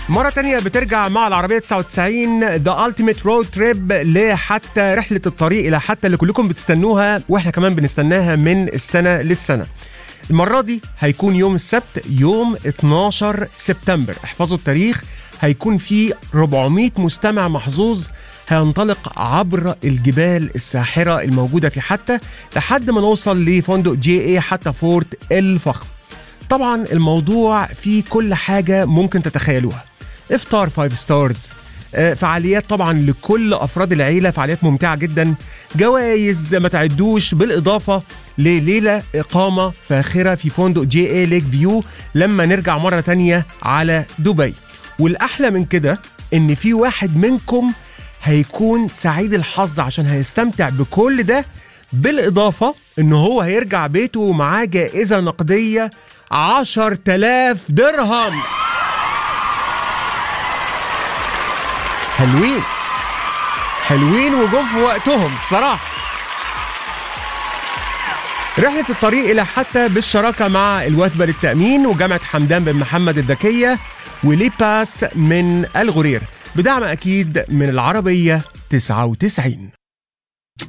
مرة تانية بترجع مع العربية 99 ذا التيميت رود تريب لحتى رحلة الطريق إلى حتى اللي كلكم بتستنوها وإحنا كمان بنستناها من السنة للسنة. المرة دي هيكون يوم السبت يوم 12 سبتمبر احفظوا التاريخ هيكون في 400 مستمع محظوظ هينطلق عبر الجبال الساحرة الموجودة في حتى لحد ما نوصل لفندق جي اي حتى فورت الفخم طبعا الموضوع فيه كل حاجة ممكن تتخيلوها افطار 5 ستارز فعاليات طبعا لكل افراد العيله فعاليات ممتعه جدا جوائز ما تعدوش بالاضافه لليله اقامه فاخره في فندق جي اي ليك فيو لما نرجع مره تانية على دبي والاحلى من كده ان في واحد منكم هيكون سعيد الحظ عشان هيستمتع بكل ده بالاضافه ان هو هيرجع بيته ومعاه جائزه نقديه 10000 درهم حلوين حلوين وجم في وقتهم الصراحه رحلة الطريق إلى حتى بالشراكة مع الوثبة للتأمين وجامعة حمدان بن محمد الذكية ولي باس من الغرير بدعم أكيد من العربية 99